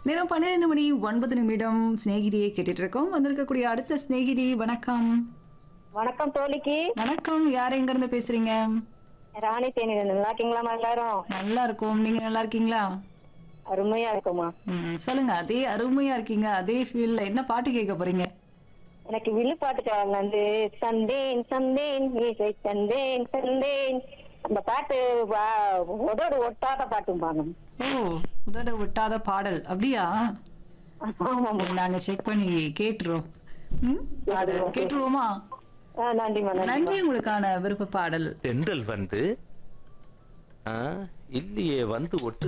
நேரம் பன்னிரெண்டு மணி ஒன்பது நிமிடம் சிநேகிதியை கேட்டுட்டு இருக்கோம் வந்திருக்கக்கூடிய அடுத்த சிநேகிதி வணக்கம் வணக்கம் தோழிக்கு வணக்கம் யார் எங்க இருந்து பேசுறீங்க ராணி தேனி நல்லா இருக்கீங்களா எல்லாரும் நல்லா இருக்கும் நீங்க நல்லா இருக்கீங்களா அருமையா இருக்குமா ம், சொல்லுங்க அதே அருமையா இருக்கீங்க அதே ஃபீல்ல என்ன பாட்டு கேட்க போறீங்க எனக்கு வில்லுப்பாட்டுக்காரங்க வந்து சந்தேன் சந்தேன் இசை சந்தேன் சந்தேன் அந்த பாட்டு வா- உதடு ஒட்டாத பாட்டும்பாங்க ஓ உதட விட்டாத பாடல் அப்படியா ஆமாம்மா சரி, நாங்க செக் பண்ணி கேட்டுறோம் ம், பாடல் கேட்டுருவோமா ஆ, நன்றிம்மா நன்றி நன்றி உங்களுக்கான விருப்ப பாடல் தென்றல் வந்து ஆ, இல்லையே வந்து ஒட்டு